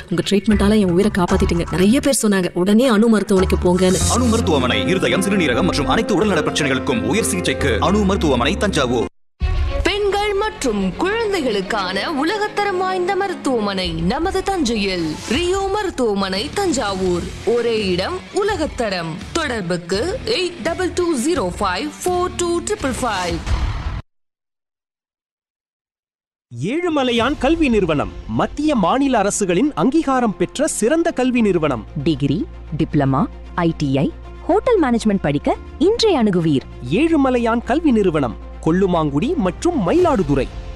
உங்க ட்ரீட்மெண்டால என் உயிரை காப்பாத்திட்டீங்க நிறைய பேர் சொன்னாங்க உடனே அணு மருத்துவமனைக்கு போங்கன்னு அணு மருத்துவமனை இருதயம் சிறுநீரகம் மற்றும் அனைத்து உடல்நல பிரச்சனைகளுக்கும் உயர் சிகிச்சைக்கு அணு மருத்துவமனை தஞ்சாவூர் பெண்கள் மற்றும் குழந்தைகளுக்கான உலகத்தரம் வாய்ந்த மருத்துவமனை நமது தஞ்சையில் ரியோ மருத்துவமனை தஞ்சாவூர் ஒரே இடம் உலகத்தரம் தொடர்புக்கு eight double two zero five four two triple five Ezhumalaiyan கல்வி நிறுவனம் மத்திய மாநில அரசுகளின் அங்கீகாரம் பெற்ற சிறந்த கல்வி நிறுவனம் degree diploma ITI hotel management படிக்க இன்றைய அணுகுவீர் ஏழுமலையான் கல்வி நிறுவனம் கொல்லுமாங்குடி மற்றும் மயிலாடுதுறை